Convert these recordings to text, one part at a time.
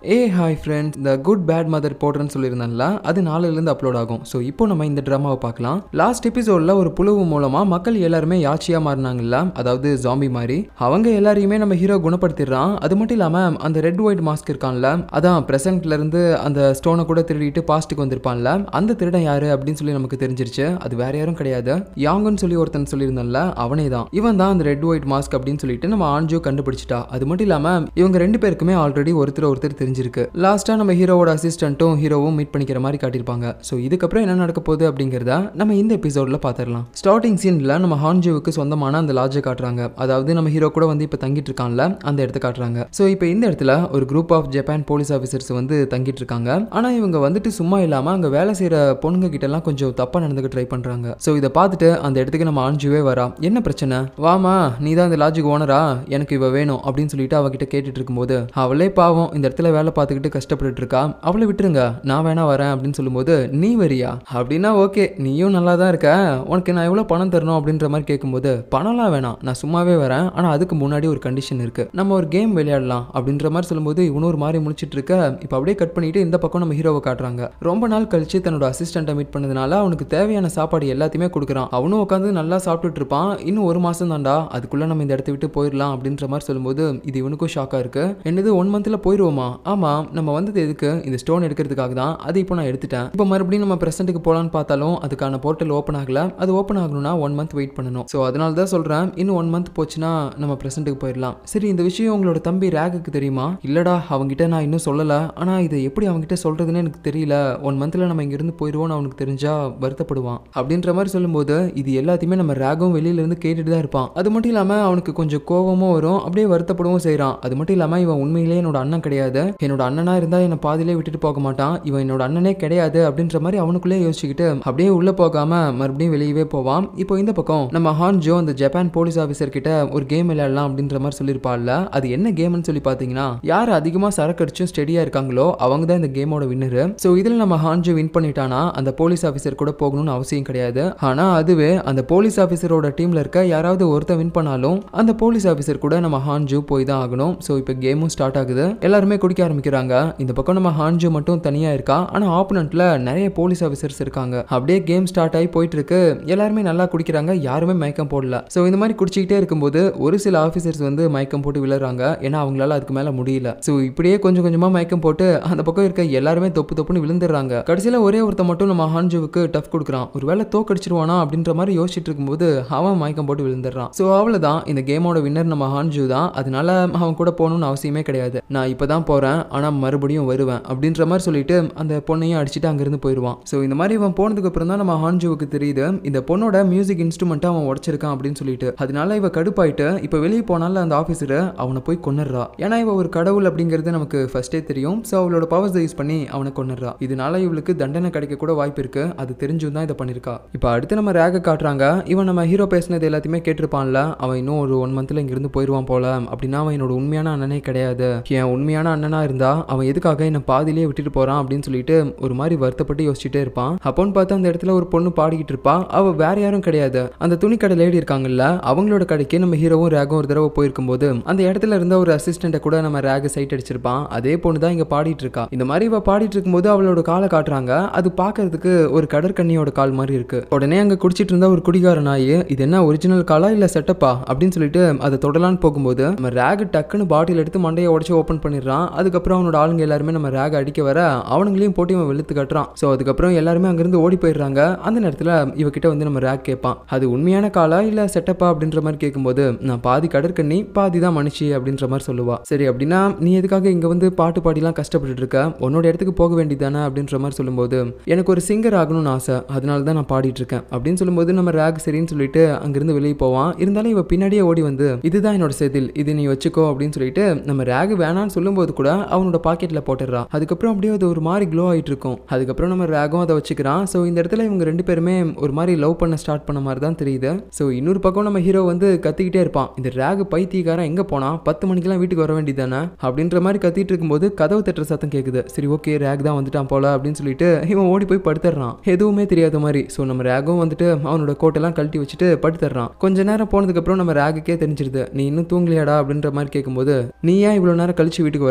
ஏ hi friends இந்த good bad mother போடுறேன்னு சொல்லியிருந்தேன்ல அது நாளையிலேருந்து அப்லோட் ஆகும் ஸோ இப்போ நம்ம இந்த ட்ராமாவை பார்க்கலாம் லாஸ்ட் எபிசோடில் ஒரு புழுவு மூலமாக மக்கள் எல்லாருமே யாச்சியாக மாறினாங்கல்ல அதாவது ஜாம்பி மாதிரி அவங்க எல்லாரையுமே நம்ம ஹீரோ குணப்படுத்திடுறான் அது மட்டும் இல்லாமல் அந்த ரெட் ஒயிட் மாஸ்க் இருக்கான்ல அதான் presentல இருந்து அந்த ஸ்டோனை கூட திருடிட்டு பாஸ்ட்டுக்கு வந்திருப்பான்ல அந்த திருடன் யாரு அப்படின்னு சொல்லி நமக்கு தெரிஞ்சிருச்சு அது வேற யாரும் கிடையாது யாங்குன்னு சொல்லி ஒருத்தன் சொல்லியிருந்தான்ல அவனே தான் இவன் தான் அந்த ரெட் ஒயிட் மாஸ்க் அப்படின்னு சொல்லிட்டு நம்ம ஆன்ஜோ கண்டுபிடிச்சிட்டா அது மட்டும் இல்லாமல் இவங்க ரெண்டு பேருக்குமே ஆல்ரெடி ஒருத்தர் ஒருத்தர் தெரிஞ்சிருக்கு லாஸ்ட்டாக நம்ம ஹீரோவோட அசிஸ்டண்ட்டும் ஹீரோவும் மீட் பண்ணிக்கிற மாதிரி காட்டியிருப்பாங்க ஸோ இதுக்கப்புறம் என்ன நடக்க போகுது அப்படிங்கிறத நம்ம இந்த எபிசோடில் பார்த்துடலாம் ஸ்டார்டிங் சீனில் நம்ம ஹான்ஜுவுக்கு சொந்தமான அந்த லாட்ஜை காட்டுறாங்க அதாவது நம்ம ஹீரோ கூட வந்து இப்போ தங்கிட்டு இருக்கான்ல அந்த இடத்த காட்டுறாங்க ஸோ இப்போ இந்த இடத்துல ஒரு group of Japan police officers வந்து தங்கிட்டு இருக்காங்க ஆனால் இவங்க வந்துட்டு சும்மா இல்லாமல் அங்கே வேலை செய்கிற பொண்ணுங்க கிட்டலாம் கொஞ்சம் தப்பாக நடந்துக்க ட்ரை பண்ணுறாங்க ஸோ இதை பார்த்துட்டு அந்த இடத்துக்கு நம்ம ஆன்ஜுவே வரா என்ன பிரச்சனை வாமா நீ தான் இந்த லாட்ஜுக்கு ஓனரா எனக்கு இவ வேணும் அப்படின்னு சொல்லிட்டு அவகிட்ட கேட்டுட்டு இருக்கும்போது அவளே பாவம் இந்த இடத்துல வேலை பார்த்துக்கிட்டு கஷ்டப்பட்டுட்டு இருக்கா அவளை விட்டுருங்க நான் வேணா வரேன் அப்படின்னு சொல்லும்போது நீ வரியா அப்படின்னா ஓகே நீயும் நல்லா தான் இருக்க உனக்கு நான் எவ்வளோ பணம் தரணும் அப்படின்ற மாதிரி கேட்கும்போது பணம்லாம் வேணாம் நான் சும்மாவே வரேன் ஆனால் அதுக்கு முன்னாடி ஒரு கண்டிஷன் இருக்கு நம்ம ஒரு கேம் விளையாடலாம் அப்படின்ற மாதிரி சொல்லும்போது இவனும் ஒரு மாதிரி முடிச்சிட்டு இருக்க இப்போ அப்படியே கட் பண்ணிட்டு இந்த பக்கம் நம்ம ஹீரோவை காட்டுறாங்க ரொம்ப நாள் கழிச்சு தன்னோட அசிஸ்டண்ட்டை மீட் பண்ணதுனால அவனுக்கு தேவையான சாப்பாடு எல்லாத்தையுமே கொடுக்குறான் அவனும் உட்காந்து நல்லா சாப்பிட்டுட்டு இருப்பான் இன்னும் ஒரு மாசம் தான்டா அதுக்குள்ள நம்ம இந்த இடத்த விட்டு போயிடலாம் அப்படின்ற மாதிரி சொல்லும்போது இது இவனுக்கும் ஷாக்கா இருக்கு என்னது ஒன் மந்த்ல போயிடுவோமா ஆமா நம்ம வந்தது எதுக்கு இந்த ஸ்டோன் எடுக்கிறதுக்காக தான் அது இப்போ நான் எடுத்துட்டேன் இப்போ மறுபடியும் நம்ம பிரசன்ட்டுக்கு போலான்னு பார்த்தாலும் அதுக்கான போர்ட்டல் ஓப்பன் ஆகல அது ஓப்பன் ஆகணும்னா ஒன் மந்த் வெயிட் பண்ணணும் ஸோ அதனால தான் சொல்றேன் இன்னும் ஒன் மந்த் போச்சுன்னா நம்ம பிரசன்ட்டுக்கு போயிடலாம் சரி இந்த விஷயம் உங்களோட தம்பி ரேகுக்கு தெரியுமா இல்லடா அவங்கிட்ட நான் இன்னும் சொல்லல ஆனா இதை எப்படி அவங்கிட்ட சொல்றதுன்னு எனக்கு தெரியல ஒன் மந்த்ல நம்ம இங்கிருந்து போயிடுவோம்னு அவனுக்கு தெரிஞ்சா வருத்தப்படுவான் அப்படின்ற மாதிரி சொல்லும்போது இது எல்லாத்தையுமே நம்ம ரேகும் வெளியில இருந்து கேட்டுட்டு தான் இருப்பான் அது மட்டும் இல்லாம அவனுக்கு கொஞ்சம் கோவமும் வரும் அப்படியே வருத்தப்படவும் செய்றான் அது மட்டும் இல்லாம இவன் உண்மையிலேயே என்னோட அண்ணன் கிடையாது என்னோட அண்ணனா இருந்தா என்னை பாதியிலே விட்டுட்டு போக மாட்டான் இவன் என்னோட அண்ணனே கிடையாது அப்படின்ற மாதிரி அவனுக்குள்ளே யோசிச்சுக்கிட்டு அப்படியே உள்ள போகாம மறுபடியும் வெளியவே போவான் இப்போ இந்த பக்கம் நம்ம ஹான்ஜோ அந்த ஜப்பான் போலீஸ் ஆஃபீஸர் கிட்ட ஒரு கேம் விளையாடலாம் அப்படின்ற மாதிரி சொல்லியிருப்பாள்ல அது என்ன கேம்னு சொல்லி பார்த்தீங்கன்னா யார் அதிகமாக சரக்கு அடிச்சும் ஸ்டெடியா இருக்காங்களோ அவங்க தான் இந்த கேமோட வின்னரு ஸோ இதில் நம்ம ஹான்ஜோ வின் பண்ணிட்டானா அந்த போலீஸ் ஆஃபீஸர் கூட போகணும்னு அவசியம் கிடையாது ஆனால் அதுவே அந்த போலீஸ் ஆஃபீஸரோட டீம்ல இருக்க யாராவது ஒருத்தன் வின் பண்ணாலும் அந்த போலீஸ் ஆஃபீஸர் கூட நம்ம ஹான்ஜு போய் தான் ஆகணும் ஸோ இப்போ கேமும் ஸ்டார்ட் ஆகுது எல்லாருமே குடிக்க ஆரம்பிக்கிறாங்க இந்த பக்கம் நம்ம ஹான்ஜு மட்டும் தனியா இருக்கா ஆனால் ஆப்போனண்ட்ல நிறைய போலீஸ் ஆஃபீஸர்ஸ் இருக்காங்க அப்படியே கேம் ஸ்டார்ட் ஆகி போயிட்டு இருக்கு எல்லாருமே நல்லா குடிக்கிறாங்க யாருமே மயக்கம் போடல ஸோ இந்த மாதிரி குடிச்சிக்கிட்டே இருக்கும்போது ஒரு சில ஆஃபீஸர்ஸ் வந்து மயக்கம் போட்டு விழுறாங்க ஏன்னா அவங்களால அதுக்கு மேல முடியல ஸோ இப்படியே கொஞ்சம் கொஞ்சமா மயக்கம் போட்டு அந்த பக்கம் இருக்க எல்லாருமே தொப்பு தொப்புன்னு விழுந்துடுறாங்க கடைசியில் ஒரே ஒருத்த மட்டும் நம்ம ஹான்ஜுவுக்கு டஃப் கொடுக்குறான் ஒருவேளை தோக்கடிச்சிருவானா அப்படின்ற மாதிரி யோசிச்சுட்டு இருக்கும்போது அவன் மயக்கம் போட்டு விழுந்துடுறான் ஸோ அவ்வளோதான் இந்த கேமோட வின்னர் நம்ம ஹான்ஜு தான் அதனால அவன் கூட போகணும்னு அவசியமே கிடையாது நான் இப்போ தான் போகிறேன் ஆனால் மறுபடியும் வருவேன் அப்படின்ற மாதிரி சொல்லிட்டு அந்த பொண்ணையும் அடிச்சுட்டு அங்கேருந்து போயிடுவான் ஸோ இந்த மாதிரி இவன் போனதுக்கு அப்புறம் தான் நம்ம ஹான்ஜுவுக்கு தெரியுது இந்த பொண்ணோட மியூசிக் இன்ஸ்ட்ருமெண்ட்டை அவன் உடச்சிருக்கான் அப்படின்னு சொல்லிட்டு அதனால இவ கடுப்பாயிட்டு இப்போ வெளியே போனால அந்த ஆஃபீஸர் அவனை போய் கொன்னுடுறா ஏன்னா இவ ஒரு கடவுள் அப்படிங்கிறது நமக்கு ஃபர்ஸ்டே தெரியும் ஸோ அவளோட பவர்ஸ் யூஸ் பண்ணி அவனை கொன்னுடுறா இதனால இவளுக்கு தண்டனை கிடைக்க கூட வாய்ப்பு இருக்கு அது தெரிஞ்சும் தான் இதை பண்ணிருக்கா இப்போ அடுத்து நம்ம ரேக காட்டுறாங்க இவன் நம்ம ஹீரோ பேசினது எல்லாத்தையுமே கேட்டிருப்பான்ல அவன் இன்னும் ஒரு ஒன் மந்த்ல இங்கிருந்து போயிடுவான் போல அப்படின்னா அவன் என்னோட உண்மையான அண்ணனே கிடையாது என் உண்மையான அண்ணனா இருந்தா அவன் எதுக்காக என்ன பாதியிலேயே விட்டுட்டு போறான் அப்படின்னு சொல்லிட்டு ஒரு மாதிரி வருத்தப்பட்டு யோசிச்சுட்டே இருப்பான் அப்போன்னு பார்த்து அந்த இடத்துல ஒரு பொண்ணு பாடிக்கிட்டு இருப்பா அவ வேற யாரும் கிடையாது அந்த துணி கடை லேடி இருக்காங்கல்ல அவங்களோட கடைக்கு நம்ம ஹீரோவும் ரேகும் ஒரு தடவை போயிருக்கும்போது அந்த இடத்துல இருந்த ஒரு அசிஸ்டண்ட்டை கூட நம்ம ரேக சைட் அடிச்சிருப்பான் அதே பொண்ணு தான் இங்க பாடிட்டு இருக்கா இந்த மாதிரி இவ பாடிட்டு இருக்கும்போது அவளோட காலை காட்டுறாங்க அது பார்க்கிறதுக்கு ஒரு கடற்கண்ணியோட கால் மாதிரி இருக்கு உடனே அங்க குடிச்சிட்டு இருந்த ஒரு குடிகார நாய் இது என்ன ஒரிஜினல் காலா இல்ல செட்டப்பா அப்படின்னு சொல்லிட்டு அதை தொடலான்னு போகும்போது நம்ம ரேக் டக்குன்னு பாட்டில் எடுத்து மண்டையை உடச்சு ஓப்பன் பண்ணிடுறான் அதுக்கப்புறம் அவனோட ஆளுங்க எல்லாருமே நம்ம ரேக் அடிக்க வர அவனுங்களையும் போட்டு இவன் வெளுத்து கட்டுறான் ஸோ அதுக்கப்புறம் எல்லாருமே அங்கிருந்து ஓடி போயிடுறாங்க அந்த நேரத்தில் இவகிட்ட வந்து நம்ம ரேக் கேட்பான் அது உண்மையான காலா இல்ல செட்டப்பா அப்படின்ற மாதிரி கேட்கும்போது நான் பாதி கடற்கண்ணி பாதி தான் மனுஷி அப்படின்ற மாதிரி சொல்லுவா சரி அப்படின்னா நீ எதுக்காக இங்க வந்து பாட்டு பாடிலாம் கஷ்டப்பட்டுட்டு இருக்க உன்னோட இடத்துக்கு போக வேண்டியதானே அப்படின்ற மாதிரி சொல்லும்போது எனக்கு ஒரு சிங்கர் ஆகணும்னு ஆசை அதனால தான் நான் பாடிட்டு இருக்கேன் அப்படின்னு சொல்லும்போது நம்ம ரேக் சரின்னு சொல்லிட்டு அங்கிருந்து வெளியே போவான் இருந்தாலும் இவ பின்னாடியே ஓடி வந்து இதுதான் என்னோட செதில் இது நீ வச்சுக்கோ அப்படின்னு சொல்லிட்டு நம்ம ரேக் வேணான்னு சொல்லும்போது கூட அவனோட பாக்கெட்ல போட்டுடுறா அதுக்கப்புறம் அப்படியே அது ஒரு மாதிரி க்ளோ ஆயிட்டு இருக்கும் அதுக்கப்புறம் நம்ம ரேகும் அதை வச்சுக்கிறான் ஸோ இந்த இடத்துல இவங்க ரெண்டு பேருமே ஒரு மாதிரி லவ் பண்ண ஸ்டார்ட் பண்ண மாதிரி தான் தெரியுது ஸோ இன்னொரு பக்கம் நம்ம ஹீரோ வந்து கத்திக்கிட்டே இருப்பான் இந்த ரேக் பைத்தியக்காரன் எங்க போனா பத்து மணிக்கெல்லாம் வீட்டுக்கு வர வேண்டியதானே அப்படின்ற மாதிரி கத்திட்டு இருக்கும்போது கதவு தட்டுற சத்தம் கேட்குது சரி ஓகே ரேக் தான் வந்துட்டான் போல அப்படின்னு சொல்லிட்டு இவன் ஓடி போய் படுத்துறான் எதுவுமே தெரியாத மாதிரி ஸோ நம்ம ரேகும் வந்துட்டு அவனோட கோட்டெல்லாம் கழட்டி வச்சுட்டு படுத்துறான் கொஞ்ச நேரம் போனதுக்கப்புறம் நம்ம ரேகுக்கே தெரிஞ்சிருது நீ இன்னும் தூங்கலையாடா அப்படின்ற மாதிரி கேட்கும்போது நீ ஏன் இவ்வளோ நேரம் கழிச்சு வீட்டுக்கு வர எங்க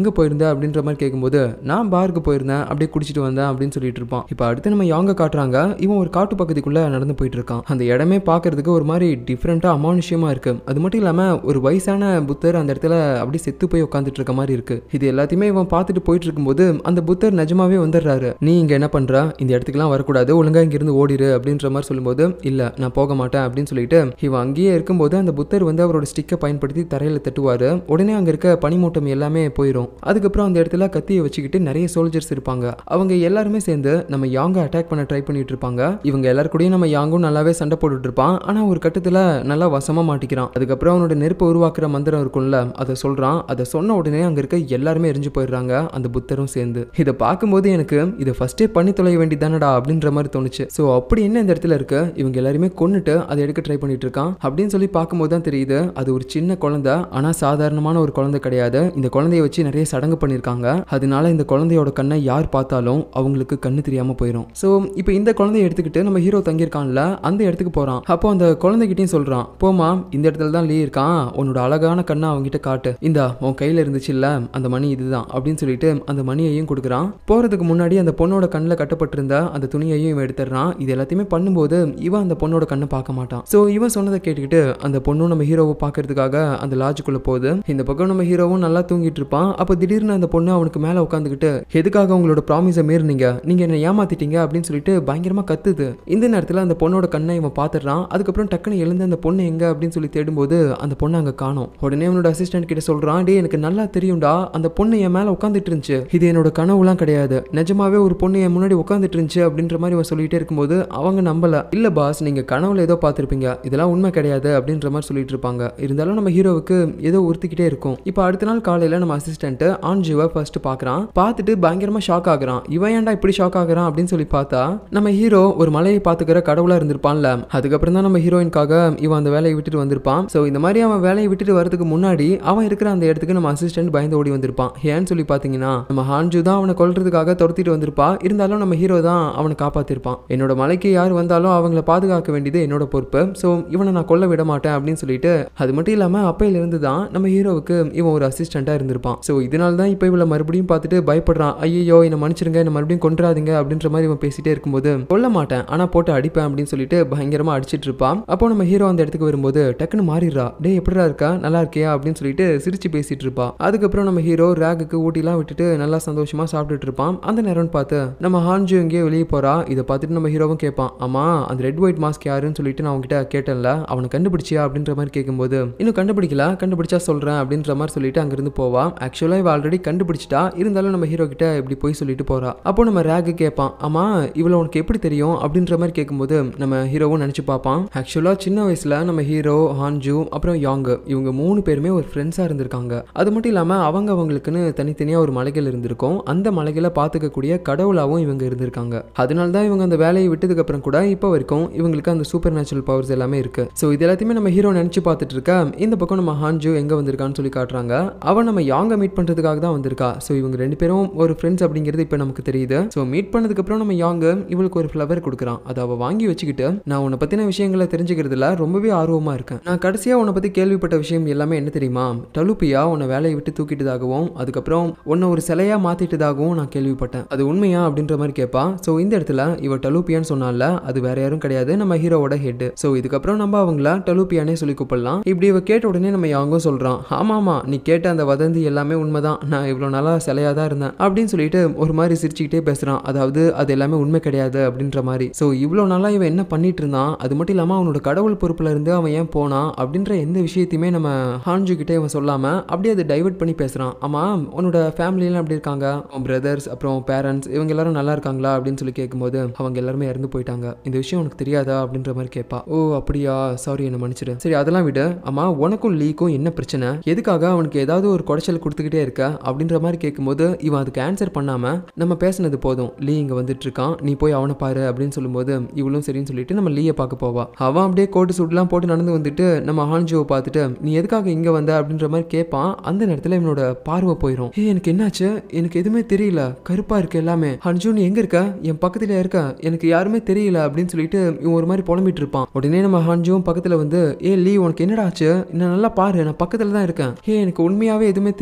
எங்க போயிருந்த அப்படின்ற மாதிரி கேட்கும்போது நான் பாருக்கு போயிருந்தேன் அப்படியே குடிச்சிட்டு வந்தேன் அப்படின்னு சொல்லிட்டு இருப்பான் இப்போ அடுத்து நம்ம யாங்க காட்டுறாங்க இவன் ஒரு காட்டு பகுதிக்குள்ள நடந்து போயிட்டு இருக்கான் அந்த இடமே பார்க்கிறதுக்கு ஒரு மாதிரி டிஃப்ரெண்டா அமானுஷ்யமா இருக்கு அது மட்டும் இல்லாம ஒரு வயசான புத்தர் அந்த இடத்துல அப்படியே செத்து போய் உட்காந்துட்டு இருக்க மாதிரி இருக்கு இது எல்லாத்தையுமே இவன் பார்த்துட்டு போயிட்டு இருக்கும்போது அந்த புத்தர் நிஜமாவே வந்துடுறாரு நீ இங்க என்ன பண்ற இந்த இடத்துக்குலாம் வரக்கூடாது ஒழுங்கா இங்க இருந்து ஓடிரு அப்படின்ற மாதிரி சொல்லும்போது இல்ல நான் போக மாட்டேன் அப்படின்னு சொல்லிட்டு இவன் அங்கேயே இருக்கும்போது அந்த புத்தர் வந்து அவரோட ஸ்டிக்கை பயன்படுத்தி தரையில தட்டுவாரு உடனே அங்க இருக்க பனிமூட்டம் எல்லாமே போயிடும் அதுக்கப்புறம் அந்த இடத்துல கத்தியை வச்சுக்கிட்டு நிறைய சோல்ஜர்ஸ் இருப்பாங்க அவங்க எல்லாருமே சேர்ந்து நம்ம யாங்க அட்டாக் பண்ண ட்ரை பண்ணிட்டு இருப்பாங்க இவங்க எல்லாரு கூடயும் நம்ம யாங்கும் நல்லாவே சண்டை போட்டுட்டு இருப்பான் ஆனா ஒரு கட்டத்துல நல்லா வசமா மாட்டிக்கிறான் அதுக்கப்புறம் அவனோட நெருப்பை உருவாக்குற மந்திரம் இருக்கும்ல அதை சொல்றான் அதை சொன்ன உடனே அங்க இருக்க எல்லாருமே எரிஞ்சு போயிடுறாங்க அந்த புத்தரும் சேர்ந்து இதை பார்க்கும்போது எனக்கு இதை ஃபர்ஸ்டே பண்ணி தொலைய வேண்டியதானடா அப்படின்ற மாதிரி தோணுச்சு ஸோ அப்படி என்ன இந்த இடத்துல இருக்கு இவங்க எல்லாருமே கொன்னுட்டு அதை எடுக்க ட்ரை பண்ணிட்டு இருக்கான் அப்படின்னு சொல்லி பார்க்கும்போது தான் தெரியுது அது ஒரு சின்ன குழந்தை ஆனா சாதாரணமான ஒரு குழந்தை கிடையாது இந்த குழந்தைய வச்சு நிறைய சடங்கு பண்ணியிருக்காங்க அதனால இந்த குழந்தையோட கண்ணை யார் பார்த்தாலும் அவங்களுக்கு கண்ணு தெரியாம போயிடும் ஸோ இப்போ இந்த குழந்தைய எடுத்துக்கிட்டு நம்ம ஹீரோ தங்கியிருக்கான்ல அந்த இடத்துக்கு போறான் அப்போ அந்த குழந்தைகிட்டையும் சொல்றான் போமா இந்த இடத்துல தான் லீ இருக்கான் உன்னோட அழகான கண்ணை அவங்ககிட்ட காட்டு இந்தா உன் கையில இருந்துச்சுல்ல அந்த மணி இதுதான் அப்படின்னு சொல்லிட்டு அந்த மணியையும் கொடுக்குறான் போறதுக்கு முன்னாடி அந்த பொண்ணோட கண்ணில் கட்டப்பட்டிருந்த அந்த துணியையும் இவன் எடுத்துடுறான் இது எல்லாத்தையுமே பண்ணும்போது இவன் அந்த பொண்ணோட கண்ணை பார்க்க மாட்டான் ஸோ இவன் சொன்னதை கேட்டுக்கிட்டு அந்த பொண்ணும் நம்ம ஹீரோவை பார்க்கறதுக்காக அந்த லாட்ஜுக்குள்ள போகுது இந்த பக்கம் நம்ம ஹீரோவும் நல்லா தூங்கிட்டு இருப்பான் அப்போ திடீர்னு அந்த பொண்ணு அவனுக்கு மேலே உட்காந்துக்கிட்டு எதுக்காக உங்களோட ப்ராமிஸை மீறினீங்க நீங்க என்ன ஏமாத்திட்டீங்க அப்படின்னு சொல்லிட்டு பயங்கரமா கத்துது இந்த நேரத்தில் அந்த பொண்ணோட கண்ணை இவன் பார்த்துடுறான் அதுக்கப்புறம் டக்குன்னு எழுந்து அந்த பொண்ணு எங்க அப்படின்னு சொல்லி தேடும்போது அந்த பொண்ணு அங்க காணோம் உடனே அவனோட அசிஸ்டன்ட் கிட்ட சொல்றான் டே எனக்கு நல்லா தெரியும்டா அந்த பொண்ணு என் மேல உட்காந்துட்டு இருந்துச்சு இது என்னோட கனவுலாம் கிடையாது நிஜமாவே ஒரு பொண்ணு என் முன்னாடி உட்காந்துட்டு இருந்துச்சு அப்படின்ற மாதிரி அவன் சொல்லிட்டே இருக்கும்போது அவங்க நம்பல இல்ல பாஸ் நீங்க கனவுல ஏதோ பார்த்திருப்பீங்க இதெல்லாம் உண்மை கிடையாது அப்படின்ற மாதிரி சொல்லிட்டு இருப்பாங்க இருந்தாலும் நம்ம ஹீரோவுக்கு ஏதோ உறுத்திக்கிட்டே இருக்கும் இப்போ அடுத்த நாள் காலையில நம்ம அசிஸ்டன்ட் ஆன்ஜுவை ஃபர்ஸ்ட் பார்க்கறான் பார்த்துட்டு பயங்கரமா ஷாக் ஆகுறான் இவன் ஏன்டா இப்படி ஷாக் ஆகுறான் அப்படின்னு சொல்லி பார்த்தா நம்ம ஹீரோ ஒரு மலையை பார்த்துக்கிற கடவுளா இருந்திருப்பான்ல அதுக்கப்புறம் தான் நம்ம ஹீரோயின்காக இவன் அந்த வேலையை விட்டுட்டு வந்திருப்பான் ஸோ இந்த மாதிரி அவன் வேலையை விட்டுட்டு வரதுக்கு முன்னாடி அவன் இருக்கிற அந்த இடத்துக்கு நம்ம அசிஸ்டன்ட் பயந்து ஓடி வந்திருப்பான் ஏன்னு சொல்லி பார்த்தீங்கன்னா நம்ம ஹான்ஜு தான் அவனை கொல்றதுக்காக துரத்திட்டு வந்திருப்பா இருந்தாலும் நம்ம ஹீரோ தான் அவனை காப்பாத்திருப்பான் என்னோட மலைக்கு யார் வந்தாலும் அவங்கள பாதுகாக்க வேண்டியது என்னோட பொறுப்பு ஸோ இவனை நான் கொல்ல விட மாட்டேன் அப்படின்னு சொல்லிட்டு அது மட்டும் இல்லாமல் அப்பையிலிருந்து தான் நம்ம ஹீரோவுக்கு இவன் ஒரு அசிஸ்டண்ட்டாக இருந்திருப்பான் ஸோ இதனால தான் இப்போ இவளை மறுபடியும் பார்த்துட்டு பயப்படுறான் ஐயோ என்னை மன்னிச்சிருங்க என்னை மறுபடியும் கொன்றாதீங்க அப்படின்ற மாதிரி இவன் பேசிட்டே இருக்கும்போது கொல்ல மாட்டேன் ஆனால் போட்டு அடிப்பேன் அப்படின்னு சொல்லிட்டு பயங்கரமா அடிச்சிட்டு இருப்பான் அப்போ நம்ம ஹீரோ அந்த இடத்துக்கு வரும்போது டக்குன்னு மாறிடுறா டே எப்படிடா இருக்கா நல்லா இருக்கியா அப்படின்னு சொல்லிட்டு சிரிச்சு பேசிட்டு இருப்பா அதுக்கப்புறம் நம்ம ஹீரோ ரேகுக்கு ஊட்டிலாம் விட்டுட்டு நல்லா சந்தோஷமா சாப்பிட்டுட்டு இருப்பான் அந்த நேரம்னு பார்த்து நம்ம ஹான்ஜு எங்கேயோ வெளியே போறா இதை பார்த்துட்டு நம்ம ஹீரோவும் கேட்பான் ஆமா அந்த ரெட் ஒயிட் மாஸ்க் யாருன்னு சொல்லிட்டு நான் அவங்ககிட்ட கேட்டேன்ல அவனை கண்டுபிடிச்சியா அப்படின்ற மாதிரி கேட்கும்போது இன்னும் கண்டுபிடிக்கல கண்டுபிடிச்சா சொல்றேன் அப்படின்ற மாதிரி சொல்லிட்டு அங்கிருந்து போவா ஆக்சுவலா இவ ஆல்ரெடி கண்டுபிடிச்சிட்டா இருந்தாலும் நம்ம ஹீரோ கிட்ட இப்படி போய் சொல்லிட்டு போறா அப்போ நம்ம ரேகு கேட்பான் ஆமா இவ்வளவு உனக்கு எப்படி தெரியும் அப்படின்ற மாதிரி கேட்கும்போது நம்ம ஹீரோவும் நினைச்சு பார்ப்பான் ஆக்சுவலா சின்ன வயசுல நம்ம ஹீரோ ஹான்ஜு அப்புறம் யாங் இவங்க மூணு பேருமே ஒரு ஃப்ரெண்ட்ஸா இருந்திருக்காங்க அது மட்டும் இல்லாம அவங்க அவங்களுக்குன்னு தனித்தனியா ஒரு மலைகள் இருந்திருக்கும் அந்த மலைகளை பார்த்துக்கக்கூடிய கடவுளாகவும் இவங்க இருந்திருக்காங்க அதனால தான் இவங்க அந்த வேலையை விட்டதுக்கு அப்புறம் கூட இப்போ வரைக்கும் இவங்களுக்கு அந்த சூப்பர் நேச்சுரல் பவர்ஸ் எல்லாமே இருக்கு ஸோ இது எல்லாத்தையுமே நம்ம ஹீரோ நினைச்சு பார்த்துட்டு இருக்க இந்த பக்கம் நம்ம ஹான்ஜு எங்க வந்திருக்கான்னு சொல்லி காட்டுறாங்க அவன் நம்ம யாங்க மீட் பண்றதுக்காக தான் வந்திருக்கா ஸோ இவங்க ரெண்டு பேரும் ஒரு ஃப்ரெண்ட்ஸ் அப்படிங்கிறது இப்போ நமக்கு தெரியுது ஸோ மீட் பண்ணதுக்கு அப்புறம் நம்ம யாங்க இவளுக்கு ஒரு ஃப்ளவர் கொடுக்குறான் அதை அவள் வாங்கி வச்சுக்கிட்டு நான் உன்னை பத்தின விஷயங்களை தெரிஞ்சுக்கிறதுல ரொம்பவே ஆர்வமா இருக்கேன் நான் கடைசியா உன்னை பத்தி கேள்விப்பட்ட விஷயம் எல்லாமே என்ன தெரியுமா டலுப்பியா உன்னை வேலையை விட்டு தூக்கிட்டதாகவும் அதுக்கப்புறம் உன்னை ஒரு சிலையா மாத்திட்டதாகவும் நான் கேள்விப்பட்டேன் அது உண்மையா அப்படின்ற மாதிரி கேட்பா ஸோ இந்த இடத்துல இவ டலூப்பியான்னு சொன்னால அது வேற யாரும் கிடையாது நம்ம ஹீரோவோட ஹெட் ஸோ இதுக்கப்புறம் நம்ம அவங்கள டலூப்பியானே சொல்லி கூப்பிடலாம் இப்படி இவ கேட்ட உடனே நம்ம யாங்கும் சொல்றான் ஆமா ஆமா நீ கேட்ட அந்த வதந்தி எல்லாமே உண்மைதான் நான் இவ்வளோ நாளா சிலையா தான் இருந்தேன் அப்படின்னு சொல்லிட்டு ஒரு மாதிரி சிரிச்சுக்கிட்டே பேசுறான் அதாவது அது எல்லாமே உண்மை கிடையாது அப்படின்ற மாதிரி ஸோ இவ்வளோ நாளா இவன் என்ன பண்ணிட்டு இருந்தான் அது மட்டும் இல்லாமல் அவனோட கடவுள் பொறுப்புல இருந்து அவன் ஏன் போனான் அப்படின்ற எந்த விஷயத்தையுமே நம்ம ஹான்ஜு கிட்டே இவன் சொல்லாம அப்படியே அதை டைவர்ட் பண்ணி பேசுறான் ஆமா உன்னோட ஃபேமிலியெல்லாம் எப்படி இருக்காங்க உன் பிரதர்ஸ் அப்புறம் பேரண்ட்ஸ் இவங்க எல்லாரும் நல்லா இருக்காங்களா அப்படின்னு சொல்லி கேட்கும்போது அவங்க எல்லாருமே இறந்து போயிட்டாங்க இந்த விஷயம் உனக்கு தெரியாதா அப்படின்ற மாதிரி கேட்பா ஓ அப்படியா சாரி என்ன மன்னிச்சிடு சரி அதெல்லாம் விடு ஆமா உனக்கும் லீக்கும் என்ன பிரச்சனை எதுக்காக அவனுக்கு ஏதாவது ஒரு குடைச்சல் கொடுத்துக்கிட்டே இருக்க அப்படின்ற மாதிரி கேட்கும்போது இவன் அதுக்கு ஆன்சர் பண்ணாம நம்ம பேசினது போதும் லீ இங்க வந்துட்டு இருக்கான் நீ போய் அவனை பாரு அப்படின்னு சொல்லும்போது இவளும் சரின்னு சொல்லிட்டு நம்ம லீயை பார்க்க போவா அவன் அப்படியே கோட்டு சூட்லாம் போட்டு நடந்து வந்துட்டு நம்ம ஹான்ஜோவை பார்த்துட்டு நீ எதுக்காக இங்க வந்த அப்படின்ற மாதிரி கேட்பான் அந்த நேரத்துல இவனோட பார்வை போயிடும் ஏ எனக்கு என்னாச்சு எனக்கு எதுவுமே தெரியல கருப்பா இருக்கு எல்லாமே ஹன்ஜு நீ எங்க இருக்க என் பக்கத்துல இருக்க எனக்கு யாருமே தெரியல அப்படின்னு சொல்லிட்டு இவன் ஒரு மாதிரி புலம்பிட்டு இருப்பான் உடனே நம்ம ஹன்ஜுவும் பக்கத்துல வந்து ஏ லீ உனக்கு என்னடா ஆச்சு என்ன நல்லா பாரு நான் பக்கத்துல தான் இருக்கேன் ஏ எனக்கு உண்மையாவே எதுவுமே தெரியல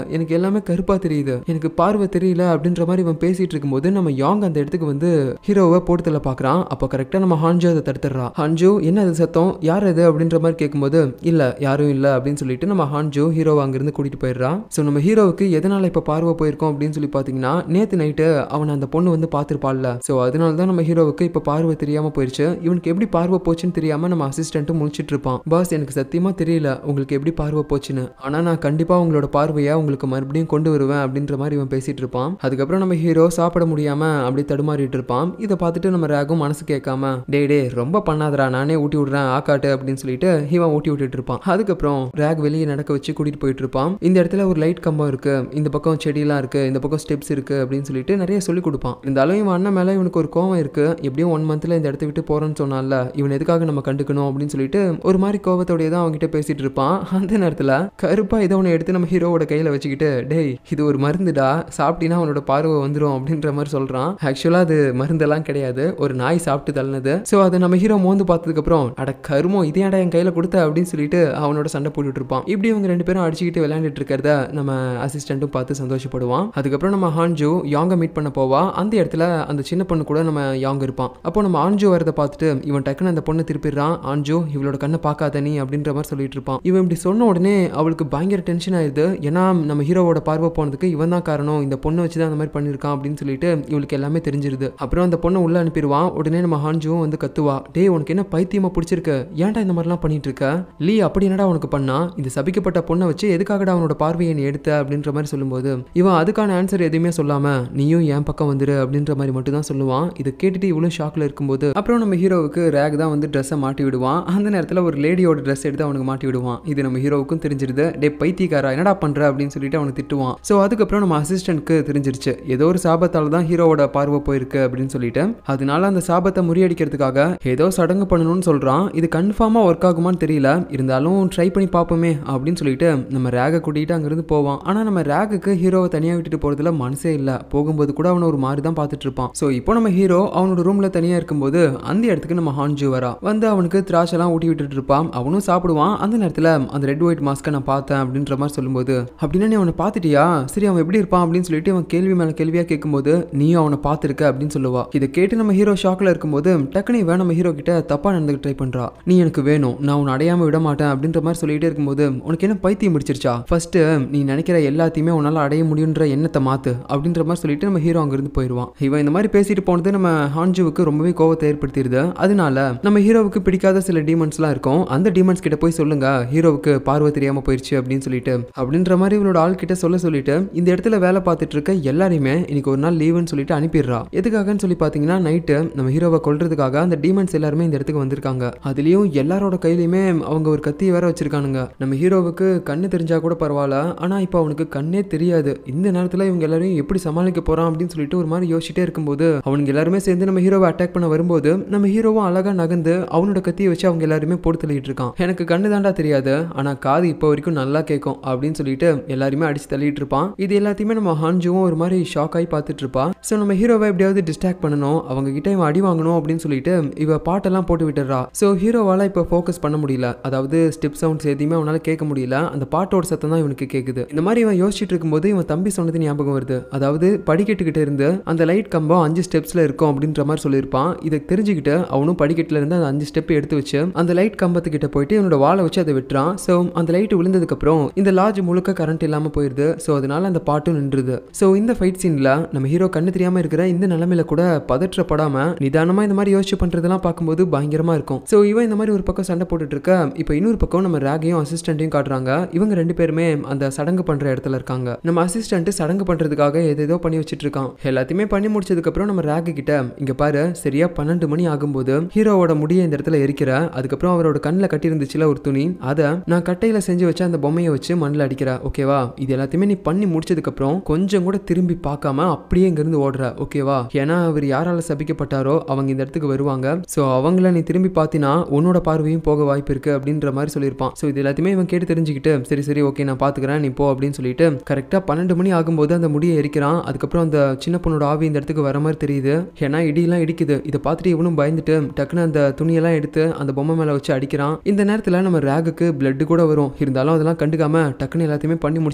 எனக்கு எல்லாமே கருப்பா தெரியுது எனக்கு பார்வை தெரியல அப்படின்ற மாதிரி இவன் பேசிட்டு இருக்கும்போது நம்ம யாங் அந்த இடத்துக்கு வந்து ஹீரோவை போட்டுல பாக்குறான் அப்போ கரெக்டா நம்ம ஹான்ஜோ அதை தடுத்துறா ஹான்ஜோ என்ன அது சத்தம் யார் அது அப்படின்ற மாதிரி கேட்கும்போது இல்ல யாரும் இல்ல அப்படின்னு சொல்லிட்டு நம்ம ஹான்ஜோ ஹீரோவை அங்கிருந்து கூட்டிட்டு போயிடுறான் ஸோ நம்ம ஹீரோவுக்கு எதனால இப்ப பார்வை போயிருக்கோம் அப்படின்னு சொல்லி பாத்தீங்கன்னா நேத்து நைட்டு அவன் அந்த பொண்ணு வந்து பார்த்திருப்பாள்ல ஸோ அதனால தான் நம்ம ஹீரோவுக்கு இப்ப பார்வை தெரியாம போயிருச்சு இவனுக்கு எப்படி பார்வை போச்சுன்னு தெரியாம நம்ம அசிஸ்டன்ட்டும் முழிச்சிட்டு இருப்பான் பாஸ் எனக்கு சத்தியமா தெரியல உங்களுக்கு எப்படி பார்வை போச்சுன்னு ஆனா நான் கண்டிப்பா உங்களோட பார்வையை உங்களுக்கு மறுபடியும் கொண்டு வருவேன் அப்படின்ற மாதிரி இவன் பேசிட்டு இருப்பான் அதுக்கப்புறம் நம்ம ஹீரோ சாப்பிட முடியாம அப்படி தடுமாறிட்டு இருப்பான் இதை பார்த்துட்டு நம்ம ரேகும் மனசு கேட்காம டே டே ரொம்ப பண்ணாதடா நானே ஊட்டி விடுறேன் ஆக்காட்டு அப்படின்னு சொல்லிட்டு இவன் ஊட்டி விட்டுட்டு இருப்பான் அதுக்கப்புறம் ரேக் வெளியே நடக்க வச்சு கூட்டிட்டு போயிட்டு இருப்பான் இந்த இடத்துல ஒரு லைட் கம்பம் இருக்கு இந்த பக்கம் செடியெல்லாம் இருக்கு இந்த பக்கம் ஸ்டெப்ஸ் இருக்கு அப்படின்னு சொல்லிட்டு நிறைய சொல்லி கொடுப்பான் இருந்தாலும் இவன் அண்ணன் மேல இவனுக்கு ஒரு கோவம் இருக்கு எப்படியும் ஒன் மந்த்ல இந்த இடத்த விட்டு போறேன்னு சொன்னால இவன் எதுக்காக நம்ம கண்டுக்கணும் அப்படின்னு சொல்லிட்டு ஒரு மாதிரி கோவத்தோடய தான் அவன்கிட்ட பேசிட்டு இருப்பான் அந்த நேரத்துல கருப்பா இதை ஒன்று எடுத்து நம்ம ஹீரோவோட கையில வச்சுக்கிட்டு டேய் இது ஒரு மருந்துடா சாப்பிட்டீங்கன்னா அவனோட பார்வை வந்துடும் அப்படின்ற மாதிரி சொல்றான் ஆக்சுவலா அது மருந்தெல்லாம் கிடையாது ஒரு நாய் சாப்பிட்டு தள்ளினது ஸோ அதை நம்ம ஹீரோ மோந்து பார்த்ததுக்கு அப்புறம் அட கருமோ இதே அடா என் கையில கொடுத்த அப்படின்னு சொல்லிட்டு அவனோட சண்டை போட்டுட்டு இருப்பான் இப்படி இவங்க ரெண்டு பேரும் அடிச்சுக்கிட்டு விளையாண்டுட்டு இருக்கிறத நம்ம அசிஸ்டண்ட்டும் பார்த்து சந்தோஷப்படுவான் அதுக்கப்புறம் நம்ம ஹான்ஜோ யாங்க மீட் பண்ண போவா அந்த இடத்துல அந்த சின்ன பொண்ணு கூட நம்ம யாங் இருப்பான் அப்போ நம்ம ஆன்ஜோ வரதை பார்த்துட்டு இவன் டக்குன்னு அந்த பொண்ணை திருப்பிடுறான் ஆன்ஜோ இவளோட கண்ணை பார்க்காத நீ அப்படின்ற மாதிரி சொல்லிட்டு இருப்பான் இவன் இப்படி சொன்ன உடனே அவளுக்கு பயங்கர டென்ஷன் ஆயிடுது ஏன்னா நம்ம ஹீரோவோட பார்வை போனதுக்கு இவன் தான் காரணம் இந்த பொண்ணை வச்சு தான் அந்த மாதிரி பண்ணியிருக்கான் அப்படின்னு சொல்லிட்டு இவளுக்கு எல்லாமே தெரிஞ்சிருது அப்புறம் அந்த பொண்ணை உள்ள அனுப்பிடுவான் உடனே நம்ம ஹான்ஜுவும் வந்து கத்துவா டேய் உனக்கு என்ன பைத்தியமா பிடிச்சிருக்கு ஏன்டா இந்த மாதிரிலாம் பண்ணிட்டு இருக்க லீ அப்படி என்னடா உனக்கு பண்ணா இந்த சபிக்கப்பட்ட பொண்ணை வச்சு எதுக்காகடா அவனோட பார்வையை நீ எடுத்த அப்படின்ற மாதிரி சொல்லும்போது இவன் அதுக்கான ஆன்சர் எதுவுமே சொல்லாம நீயும் என் பக்கம் வந்துரு அப்படின்ற மாதிரி மட்டும் தான் சொல்லுவான் இதை கேட்டுட்டு இவ்வளவு ஷாக்ல இருக்கும்போது அப்புறம் நம்ம ஹீரோவுக்கு ரேக் தான் வந்து ட்ரெஸ்ஸை மாட்டி விடுவான் அந்த நேரத்தில் ஒரு லேடியோட ட்ரெஸ் எடுத்து அவனுக்கு மாட்டி விடுவான் இது நம்ம ஹீரோவுக்கும் தெரிஞ்சிருது டே பைத்தியக்காரா என்னடா பண்ற அப்படின்னு சொல்லிட்டு அவனை திட்டுவான் ஸோ அதுக்கப்புறம் நம்ம அசிஸ்டன்ட்க்கு தெரிஞ்சிருச்சு ஏதோ ஒரு சாபத்தால தான் ஹீரோவோட பார்வை போயிருக்கு அப்படின்னு சொல்லிட்டு அதனால அந்த சாபத்தை முறியடிக்கிறதுக்காக ஏதோ சடங்கு பண்ணணும்னு சொல்றான் இது கன்ஃபார்மா ஒர்க் ஆகுமான்னு தெரியல இருந்தாலும் ட்ரை பண்ணி பார்ப்போமே அப்படின்னு சொல்லிட்டு நம்ம ரேகை கூட்டிகிட்டு அங்கிருந்து போவான் ஆனா நம்ம ரேகுக்கு ஹீரோவை தனியா விட்டுட்டு போறதுல மனசே இல்ல போகும்போது கூட அவனை ஒரு மாதிரி தான் பார்த்துட்டு இருப்பான் ஸோ இப்போ நம்ம ஹீரோ அவனோட ரூம்ல தனியா இருக்கும்போது அந்த இடத்துக்கு நம்ம ஹான்ஜு வரா வந்து அவனுக்கு திராட்சைலாம் ஊட்டி விட்டுட்டு இருப்பான் அவனும் சாப்பிடுவான் அந்த நேரத்தில் அந்த ரெட் ஒயிட் மாஸ்க்கை நான் பார்த்தேன் அப்படின்ற மாதிரி சொல்லும்போது அப்படின்னா நீ அவனை பார்த்துட்டியா சரி அவன் எப்படி இருப்பான் அப்படின்னு சொல்லிட்டு அவன் கேள்வி மேலே கேள்வியாக கேட்கும்போது நீயும் அவனை பார்த்துருக்க அப்படின்னு சொல்லுவா இதை கேட்டு நம்ம ஹீரோ ஷாக்கில் இருக்கும்போது டக்குனு இவன் நம்ம ஹீரோ கிட்ட தப்பாக நடந்துக்க ட்ரை பண்ணுறா நீ எனக்கு வேணும் நான் உன்னை அடையாமல் விட மாட்டேன் அப்படின்ற மாதிரி சொல்லிட்டே இருக்கும்போது உனக்கு என்ன பைத்தியம் பிடிச்சிருச்சா ஃபர்ஸ்ட் நீ நினைக்கிற எல்லாத்தையுமே உன்னால் அடைய முடியுன்ற எண்ணத்தை மாத்து அப்படின்ற மாதிரி சொல்லிட்டு நம்ம ஹீரோ அங்கிருந்து போயிடுவான் இவன் இந்த மாதிரி பேசிட்டு போனது நம்ம ஹான்ஜுவுக்கு ரொம்பவே கோவத்தை ஏற்படுத்திடுது அதனால நம்ம ஹீரோவுக்கு பிடிக்காத சில டீமன்ஸ்லாம் இருக்கும் அந்த டீமன்ஸ் கிட்ட போய் சொல்லுங்க ஹீரோவுக்கு பார்வை தெரியாம போயிருச்சு அப்படின்னு சொல்லிட்டு அப்படின்ற மாதிரி இவனோட ஆள் கிட்ட சொல்ல சொல்லிட்டு இந்த இடத்துல வேலை பார்த்துட்டு இருக்க எல்லாரையுமே இன்னைக்கு ஒரு நாள் லீவுன்னு சொல்லிட்டு அனுப்பிடுறா எதுக்காகன்னு சொல்லி பார்த்தீங்கன்னா நைட்டு நம்ம ஹீரோவை கொல்றதுக்காக அந்த டீமன்ஸ் எல்லாருமே இந்த இடத்துக்கு வந்திருக்காங்க அதுலயும் எல்லாரோட கையிலயுமே அவங்க ஒரு கத்தியை வேற வச்சிருக்கானுங்க நம்ம ஹீரோவுக்கு கண்ணு தெரிஞ்சா கூட பரவாயில்ல ஆனா இப்போ அவனுக்கு கண்ணே தெரியாது இந்த நேரத்துல இவங்க எல்லாரையும் எப்படி சமாளிக்க போறான் அப்படின்னு சொல்லிட்டு ஒரு மாதிரி யோசிச்சுட்டே இருக்கும்போது அவனுங்க எல்லாருமே சேர்ந்து நம்ம ஹீரோவை அட்டாக் பண்ண வரும்போது நம்ம ஹீரோவும் அழகா நகர்ந்து அவனோட கத்தியை வச்சு அவங்க எல்லாருமே போட்டு தள்ளிட்டு இருக்கான் எனக்கு கண்ணு தாண்டா தெரியாது ஆனா காது இப்போ வரைக்கும் நல்லா கேட்கும் அப்படின்னு சொல்லிட்டு எல்லாருமே அடிச்சு தள்ளிட்டு இருப்பான் இது எல்லாத்தையுமே நம்ம ஹான்ஜுவும் ஒரு மாதிரி ஷாக் ஆகி பார்த்துட்டு இருப்பா ஸோ நம்ம ஹீரோவை எப்படியாவது டிஸ்ட்ராக்ட் பண்ணணும் அவங்க கிட்ட இவன் அடி வாங்கணும் அப்படின்னு சொல்லிட்டு இவ பாட்டெல்லாம் போட்டு விட்டுறா ஸோ ஹீரோவால இப்போ ஃபோக்கஸ் பண்ண முடியல அதாவது ஸ்டெப் சவுண்ட்ஸ் எதையுமே அவனால கேட்க முடியல அந்த பாட்டோட சத்தம் தான் இவனுக்கு கேட்குது இந்த மாதிரி இவன் யோசிச்சுட்டு இருக்கும்போது இவன் தம்பி சொன்னது ஞாபகம் வருது அதாவது படிக்கட்டுக்கிட்ட இருந்து அந்த லைட் கம்பம் அஞ்சு ஸ்டெப்ஸ்ல இருக்கும் அப்படின்ற மாதிரி சொல்லியிருப்பான் இதை தெரிஞ்சுக்கிட்டு அவனும் படிக்கட்டுல இருந்து அந்த அஞ்சு ஸ்டெப் எடுத்து வச்சு அந்த லைட் கம்பத்துக்கிட்ட போயிட்டு இவனோட வாழை வச்சு அதை விட்டுறான் ஸோ அந்த லைட் விழுந்ததுக்கு அப்புறம் இந்த லாட்ஜ் முழுக்க கரண்ட் இல்லாம போயிருது ஸோ அதனால அந்த பாட்டும் நின்றுது ஸோ இந்த ஃபைட் சீன்ல நம்ம ஹீரோ கண்ணு தெரியாம இருக்கிற இந்த நிலைமையில கூட பதற்றப்படாம நிதானமா இந்த மாதிரி யோசிச்சு பண்றதெல்லாம் பார்க்கும்போது பயங்கரமா இருக்கும் ஸோ இவன் இந்த மாதிரி ஒரு பக்கம் சண்டை போட்டுட்டு இருக்க இப்போ இன்னொரு பக்கம் நம்ம ரேகையும் அசிஸ்டண்ட்டையும் காட்டுறாங்க இவங்க ரெண்டு பேருமே அந்த சடங்கு பண்ற இடத்துல இருக்காங்க நம்ம அசிஸ்டன்ட் சடங்கு பண்றதுக்காக ஏதேதோ பண்ணி வச்சிட்டு இருக்கான் எல்லாத்தையுமே பண்ணி முடிச்சதுக்கு அப்புறம் நம்ம ரேகு கிட்ட இங்க பாரு சரியா பன்னெண்டு மணி ஆகும்போது ஹீரோவோட முடிய இந்த இடத்துல எரிக்கிற அதுக்கப்புறம் அவரோட கண்ணில் கட்டி இருந்துச்சுல ஒரு துணி அதை நான் கட்டையில செஞ்சு வச்ச அந்த பொம்மையை வச்சு மண்ணில் அடிக்கிற ஓகேவா இது எல்லாத்தையுமே நீ பண்ணி முடிச்சதுக்கு அப்புறம் கொஞ்சம் கூட திரும்பி பார்க்காம அப்படியே இங்கிருந்து ஓடுற ஓகேவா ஏன்னா அவர் யாரால சபிக்கப்பட்டாரோ அவங்க இந்த இடத்துக்கு வருவாங்க ஸோ அவங்கள நீ திரும்பி பார்த்தினா உன்னோட பார்வையும் போக வாய்ப்பு இருக்கு அப்படின்ற மாதிரி சொல்லியிருப்பான் ஸோ இது எல்லாத்தையுமே இவன் கேட்டு தெரிஞ்சுக்கிட்டு சரி சரி ஓகே நான் பார்த்துக்கிறேன் நீ போ அப்படின்னு சொல்லிட்டு கரெக்டாக பன்னெண்டு மணி ஆகும்போது அந்த முடியை எரிக்கிறான் அதுக்கப்புறம் அந்த சின்ன பொண்ணோட ஆவி இந்த இடத்துக்கு வர மாதிரி தெரியுது ஏன்னா இடியெல்லாம் இடிக்குது இதை பார்த்துட்டு இவனும் பயந்துட்டு டக்குன்னு அந்த துணியெல்லாம் எடுத்து அந்த பொம்மை மேலே வச்சு அடிக்கிறான் இந்த நேரத்தில் நம்ம ரேகுக்கு பிளட் கூட வரும் இருந்தாலும் அதெல்லாம் கண்டுக்காம டக்குன்னு எல்லாத்தையுமே பண்ணி முடிச்சு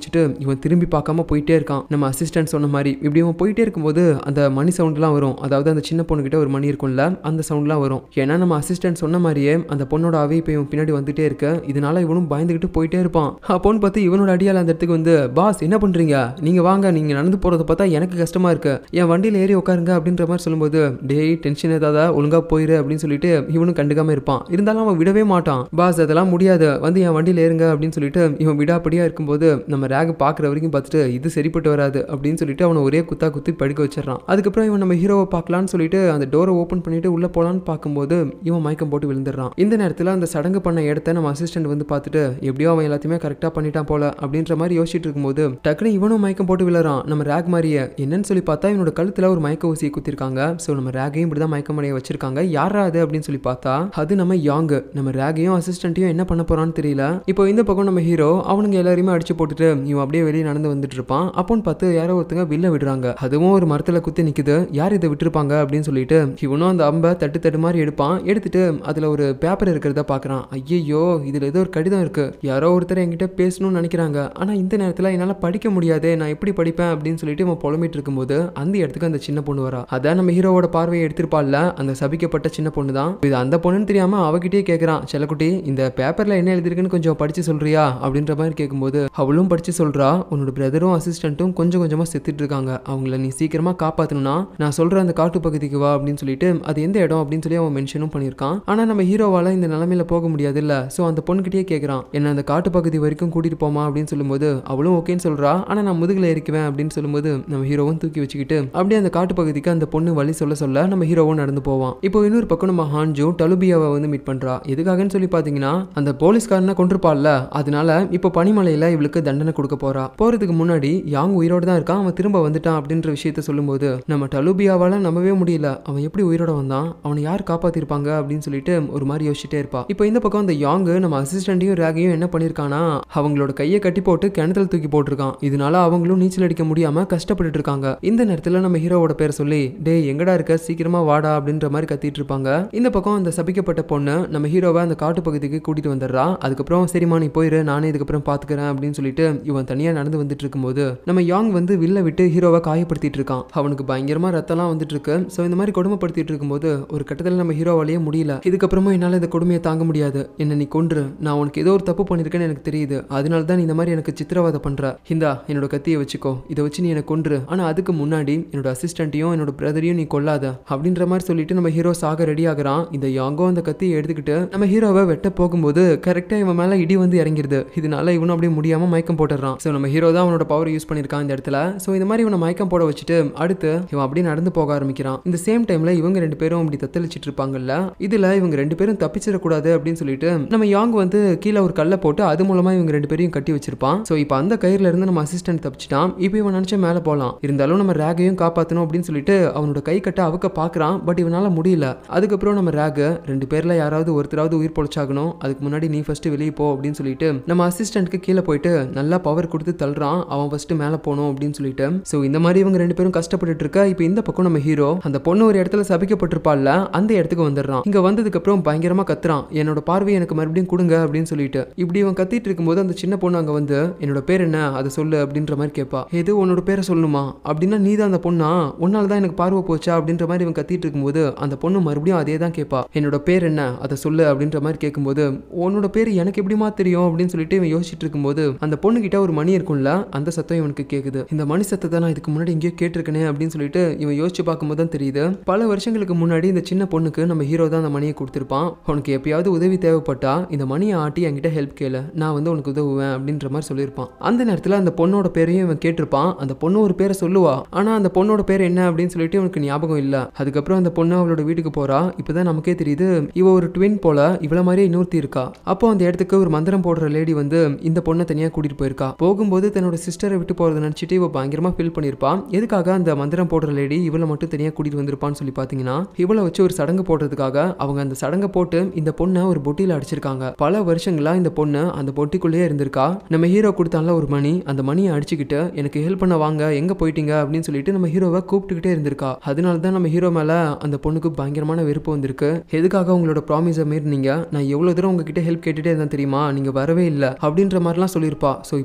முடிச்சுட்டு இவன் திரும்பி பார்க்காம போயிட்டே இருக்கான் நம்ம அசிஸ்டன்ட் சொன்ன மாதிரி இப்படி இவன் போயிட்டே இருக்கும்போது அந்த மணி சவுண்ட்லாம் வரும் அதாவது அந்த சின்ன பொண்ணுகிட்ட ஒரு மணி இருக்கும்ல அந்த சவுண்ட்லாம் வரும் ஏன்னா நம்ம அசிஸ்டன்ட் சொன்ன மாதிரியே அந்த பொண்ணோட அவை இப்போ இவன் பின்னாடி வந்துட்டே இருக்கு இதனால இவனும் பயந்துகிட்டு போயிட்டே இருப்பான் அப்போன்னு பார்த்து இவனோட அடியால் அந்த இடத்துக்கு வந்து பாஸ் என்ன பண்றீங்க நீங்க வாங்க நீங்க நடந்து போறத பார்த்தா எனக்கு கஷ்டமா இருக்கு என் வண்டியில ஏறி உட்காருங்க அப்படின்ற மாதிரி சொல்லும்போது டேய் டென்ஷன் ஏதாவது ஒழுங்கா போயிரு அப்படின்னு சொல்லிட்டு இவனும் கண்டுக்காம இருப்பான் இருந்தாலும் அவன் விடவே மாட்டான் பாஸ் அதெல்லாம் முடியாது வந்து என் வண்டியில ஏறுங்க அப்படின்னு சொல்லிட்டு இவன் விடாப்படியா இருக்கும்போது நம்ம ரேக் பாக்குற வரைக்கும் பார்த்துட்டு இது சரிப்பட்டு வராது அப்படின்னு சொல்லிட்டு அவனை ஒரே குத்தா குத்தி படுக்க வச்சிடறான் அதுக்கப்புறம் இவன் நம்ம ஹீரோவை பார்க்கலான்னு சொல்லிட்டு அந்த டோரை ஓப்பன் பண்ணிட்டு உள்ள போலான்னு பார்க்கும்போது இவன் மயக்கம் போட்டு விழுந்துடுறான் இந்த நேரத்தில் அந்த சடங்கு பண்ண இடத்த நம்ம அசிஸ்டன்ட் வந்து பார்த்துட்டு எப்படியோ அவன் எல்லாத்தையுமே கரெக்டாக பண்ணிட்டான் போல அப்படின்ற மாதிரி யோசிச்சுட்டு இருக்கும்போது டக்குனு இவனும் மயக்கம் போட்டு விழுறான் நம்ம ரேக் மாதிரியே என்னன்னு சொல்லி பார்த்தா இவனோட கழுத்துல ஒரு மயக்க ஊசியை குத்திருக்காங்க ஸோ நம்ம ரேகையும் இப்படி தான் மயக்கம் அடைய வச்சிருக்காங்க யாரா அது அப்படின்னு சொல்லி பார்த்தா அது நம்ம யாங்கு நம்ம ரேகையும் அசிஸ்டன்ட்டையும் என்ன பண்ண போறான்னு தெரியல இப்போ இந்த பக்கம் நம்ம ஹீரோ அவனுங்க எல்லாரையுமே அடிச்சு போட்டுட்டு இவன் அப்படியே வெளியே நடந்து வந்துட்டு இருப்பான் அப்போன்னு பார்த்து யாரோ ஒருத்தங்க வில்ல விடுறாங்க அதுவும் ஒரு மரத்துல குத்தி நிக்குது யார் இதை விட்டுருப்பாங்க அப்படின்னு சொல்லிட்டு இவனும் அந்த அம்பை தட்டு தட்டு மாதிரி எடுப்பான் எடுத்துட்டு அதுல ஒரு பேப்பர் இருக்கிறத பாக்குறான் ஐயையோ இதுல ஏதோ ஒரு கடிதம் இருக்கு யாரோ ஒருத்தர் என்கிட்ட பேசணும்னு நினைக்கிறாங்க ஆனா இந்த நேரத்துல என்னால படிக்க முடியாதே நான் எப்படி படிப்பேன் அப்படின்னு சொல்லிட்டு இவன் புலம்பிட்டு இருக்கும்போது அந்த இடத்துக்கு அந்த சின்ன பொண்ணு வரா அதான் நம்ம ஹீரோவோட பார்வையை எடுத்திருப்பாள்ல அந்த சபிக்கப்பட்ட சின்ன பொண்ணு தான் இது அந்த பொண்ணுன்னு தெரியாம அவகிட்டயே கேக்குறான் செல்லக்குட்டி இந்த பேப்பர்ல என்ன எழுதிருக்குன்னு கொஞ்சம் படிச்சு சொல்றியா அப்படின்ற மாதிரி கேட்கும்போது அவளும் படிச்சு சொல்றா உன்னோட பிரதரும் அசிஸ்டன்ட்டும் கொஞ்சம் கொஞ்சமா செத்துட்டு இருக்காங்க அவங்கள நீ சீக்கிரமா காப்பாத்தணும்னா நான் சொல்ற அந்த காட்டு பகுதிக்கு வா அப்படின்னு சொல்லிட்டு அது எந்த இடம் அப்படின்னு சொல்லி அவன் மென்ஷனும் பண்ணியிருக்கான் ஆனா நம்ம ஹீரோவால இந்த நிலைமையில போக முடியாது இல்ல சோ அந்த பொண்ணுகிட்டயே கேட்கறான் என்ன அந்த காட்டு பகுதி வரைக்கும் கூட்டிட்டு போமா அப்படின்னு சொல்லும்போது அவளும் ஓகேன்னு சொல்றா ஆனா நான் முதுகுல இருக்குவேன் அப்படின்னு சொல்லும்போது நம்ம ஹீரோவும் தூக்கி வச்சுக்கிட்டு அப்படியே அந்த காட்டு பகுதிக்கு அந்த பொண்ணு வழி சொல்ல சொல்ல நம்ம ஹீரோவும் நடந்து போவான் இப்போ இன்னொரு பக்கம் நம்ம ஹான்ஜோ டலுபியாவை வந்து மீட் பண்றா எதுக்காகன்னு சொல்லி பாத்தீங்கன்னா அந்த போலீஸ்காரனை கொண்டிருப்பாள்ல அதனால இப்போ பனிமலையில இவளுக்கு தண்டனை கொடுக்க போறா போறதுக்கு முன்னாடி யாங் உயிரோட தான் இருக்கான் அவன் திரும்ப வந்துட்டான் அப்படின்ற விஷயத்த சொல்லும்போது நம்ம டலுபியாவால நம்பவே முடியல அவன் எப்படி உயிரோட வந்தான் அவனை யார் காப்பாத்திருப்பாங்க அப்படின்னு சொல்லிட்டு ஒரு மாதிரி யோசிச்சுட்டே இருப்பா இப்போ இந்த பக்கம் அந்த யாங்கு நம்ம அசிஸ்டண்ட்டையும் ரேகையும் என்ன பண்ணிருக்கானா அவங்களோட கையை கட்டி போட்டு கிணத்துல தூக்கி போட்டிருக்கான் இதனால அவங்களும் நீச்சல் அடிக்க முடியாம கஷ்டப்பட்டுட்டு இருக்காங்க இந்த நேரத்துல நம்ம ஹீரோவோட பேர் சொல்லி டேய் எங்கடா இருக்க சீக்கிரமா வாடா அப்படின்ற மாதிரி கத்திட்டு இருப்பாங்க இந்த பக்கம் அந்த சபிக்கப்பட்ட பொண்ணு நம்ம ஹீரோவை அந்த காட்டு பகுதிக்கு கூட்டிட்டு வந்துடுறா அதுக்கப்புறம் சரிம்மா நீ போயிரு நானே இதுக்கப்புறம் பாத்துக்கிறேன் அப்படின்னு சொல்லிட்டு இவன் தனியா நடந்து வந்துட்டு இருக்கும்போது நம்ம யாங் வந்து வில்ல விட்டு ஹீரோவை காயப்படுத்திட்டு இருக்கான் அவனுக்கு பயங்கரமா ரத்தம்லாம் வந்துட்டு இருக்கு ஸோ இந்த மாதிரி கொடுமைப்படுத்திட்டு இருக்கும்போது ஒரு கட்டத்தில் நம்ம ஹீரோவாலேயே முடியல இதுக்கப்புறமா என்னால் இந்த கொடுமையை தாங்க முடியாது என்ன நீ கொன்று நான் உனக்கு ஏதோ ஒரு தப்பு பண்ணியிருக்கேன்னு எனக்கு தெரியுது அதனால தான் நீ இந்த மாதிரி எனக்கு சித்திரவதை பண்ற இந்தா என்னோட கத்தியை வச்சுக்கோ இதை வச்சு நீ எனக்கு கொன்று ஆனால் அதுக்கு முன்னாடி என்னோட அசிஸ்டண்ட்டையும் என்னோட பிரதரையும் நீ கொல்லாத அப்படின்ற மாதிரி சொல்லிட்டு நம்ம ஹீரோ சாக ரெடி ஆகுறான் இந்த யாங்கோ அந்த கத்தியை எடுத்துக்கிட்டு நம்ம ஹீரோவை வெட்ட போகும்போது கரெக்டாக இவன் மேலே இடி வந்து இறங்கிருது இதனால இவனும் அப்படியே முடியாம மயக்கம் போட்டுறான் ஸோ நம்ம ஹீரோ தான் அவனோட பவர் யூஸ் பண்ணியிருக்கான் இந்த இடத்துல ஸோ இந்த மாதிரி இவனை மயக்கம் போட வச்சுட்டு அடுத்து இவன் அப்படியே நடந்து போக ஆரம்பிக்கிறான் இந்த சேம் டைம்ல இவங்க ரெண்டு பேரும் அப்படி தத்தளிச்சிட்டு இருப்பாங்கல்ல இதுல இவங்க ரெண்டு பேரும் தப்பிச்சிடக்கூடாது அப்படின்னு சொல்லிட்டு நம்ம யாங் வந்து கீழே ஒரு கல்லை போட்டு அது மூலமா இவங்க ரெண்டு பேரையும் கட்டி வச்சிருப்பான் ஸோ இப்போ அந்த கயிறுல இருந்து நம்ம அசிஸ்டன்ட் தப்பிச்சிட்டான் இப்போ இவன் நினைச்ச மேலே போகலாம் இருந்தாலும் நம்ம ரேகையும் காப்பாற்றணும் அப்படின்னு சொல்லிட்டு அவனோட கை கட்ட அவுக்க பார்க்குறான் பட் இவனால முடியல அதுக்கப்புறம் நம்ம ரேகு ரெண்டு பேர்ல யாராவது ஒருத்தராவது உயிர் பொழைச்சாகணும் அதுக்கு முன்னாடி நீ ஃபர்ஸ்ட் வெளியே போ அப்படின்னு சொல்லிட்டு நம்ம அசிஸ்டன்ட்க்கு கீழே போயிட்டு நல்லா பவர் கொடுத்து தள்ளுறான் அவன் ஃபர்ஸ்ட் மேலே போகணும் அப்படின்னு சொல்லிட்டு ஸோ இந்த மாதிரி இவங்க ரெண்டு பேரும் கஷ்டப்பட்டுட்டு இருக்க இப்போ இந்த பக்கம் நம்ம ஹீரோ அந்த பொண்ணு ஒரு இடத்துல சபிக்கப்பட்டிருப்பாள்ல அந்த இடத்துக்கு வந்துடுறான் இங்க வந்ததுக்கு அப்புறம் பயங்கரமா கத்துறான் என்னோட பார்வையை எனக்கு மறுபடியும் கொடுங்க அப்படின்னு சொல்லிட்டு இப்படி இவன் கத்திட்டு இருக்கும்போது அந்த சின்ன பொண்ணு அங்க வந்து என்னோட பேர் என்ன அதை சொல்லு அப்படின்ற மாதிரி கேட்பா எது உன்னோட பேரை சொல்லணுமா அப்படின்னா நீ தான் அந்த பொண்ணா உன்னால தான் எனக்கு பார்வை போச்சா அப்படின்ற மாதிரி இவன் கத்திட்டு இருக்கும்போது அந்த பொண்ணு மறுபடியும் அதே தான் கேட்பா என்னோட பேர் என்ன அதை சொல்லு அப்படின்ற மாதிரி கேட்கும்போது உன்னோட பேர் எனக்கு எப்படிமா தெரியும் அப்படின்னு சொல்லிட்டு இவன் யோசிச்சுட்டு இருக்கும்போது அந்த பொண்ணு கிட்ட ஒரு மணி இருக்கும்ல அந்த சத்தம் இவனுக்கு கேக்குது இந்த மணி சத்தத்தை நான் இதுக்கு முன்னாடி எங்கேயோ கேட்டிருக்கனே அப்படின்னு சொல்லிட்டு இவன் யோசிச்சு பார்க்கும்போது தான் தெரியுது பல வருஷங்களுக்கு முன்னாடி இந்த சின்ன பொண்ணுக்கு நம்ம ஹீரோ தான் அந்த மணியை கொடுத்துருப்பான் உனக்கு எப்பயாவது உதவி தேவைப்பட்டா இந்த மணியை ஆட்டி என்கிட்ட ஹெல்ப் கேளு நான் வந்து உனக்கு உதவுவேன் அப்படின்ற மாதிரி சொல்லியிருப்பான் அந்த நேரத்தில் அந்த பொண்ணோட பேரையும் இவன் கேட்டிருப்பான் அந்த பொண்ணு ஒரு பேரை சொல்லுவா ஆனா அந்த பொண்ணோட பேர் என்ன அப்படின்னு சொல்லிட்டு இவனுக்கு ஞாபகம் இல்ல அதுக்கப்புறம் அந்த பொண்ணு அவளோட வீட்டுக்கு போறா இப்பதான் நமக்கே தெரியுது இவ ஒரு ட்வின் போல இவள மாதிரியே இன்னொருத்தி இருக்கா அப்போ அந்த இடத்துக்கு ஒரு மந்திரம் போடுற லேடி வந்து இந்த பொண்ணை தனியா கூட்டிட்டு போயிருக்கா போகும்போது தன்னோட சிஸ்டரை விட்டு போறதை நினைச்சிட்டு இவ பயங்கரமா ஃபீல் பண்ணியிருப்பான் எதுக்காக அந்த மந்திரம் போடுற லேடி இவளை மட்டும் தனியா கூட்டிட்டு வந்திருப்பான்னு சொல்லி பாத்தீங்கன்னா இவளை வச்சு ஒரு சடங்கு போடுறதுக்காக அவங்க அந்த சடங்கை போட்டு இந்த பொண்ணை ஒரு பொட்டியில அடிச்சிருக்காங்க பல வருஷங்களா இந்த பொண்ணு அந்த பொட்டிக்குள்ளேயே இருந்திருக்கா நம்ம ஹீரோ கொடுத்தான்ல ஒரு மணி அந்த மணியை அடிச்சுக்கிட்டு எனக்கு ஹெல்ப் பண்ண வாங்க எங்க போயிட்டீங்க அப்படின்னு சொல்லிட்டு நம்ம ஹீரோவை கூப்பிட்டுக்கிட்டே இருந்திருக்கா அதனால தான் நம்ம ஹீரோ மேல அந்த பொண்ணுக்கு பயங்கரமான வெறுப்பு வந்திருக்கு எதுக்காக உங்களோட ப்ராமிஸை மீறினீங்க நான் எவ்வளவு தூரம் உங்ககிட்ட ஹெல்ப் கேட்டுட்டே இருந்தேன் தெரியுமா நீங்க வரவே இல்லை அப்படின்ற மாதிரிலாம் சொல்லியிருப்பா ஸோ இப்போ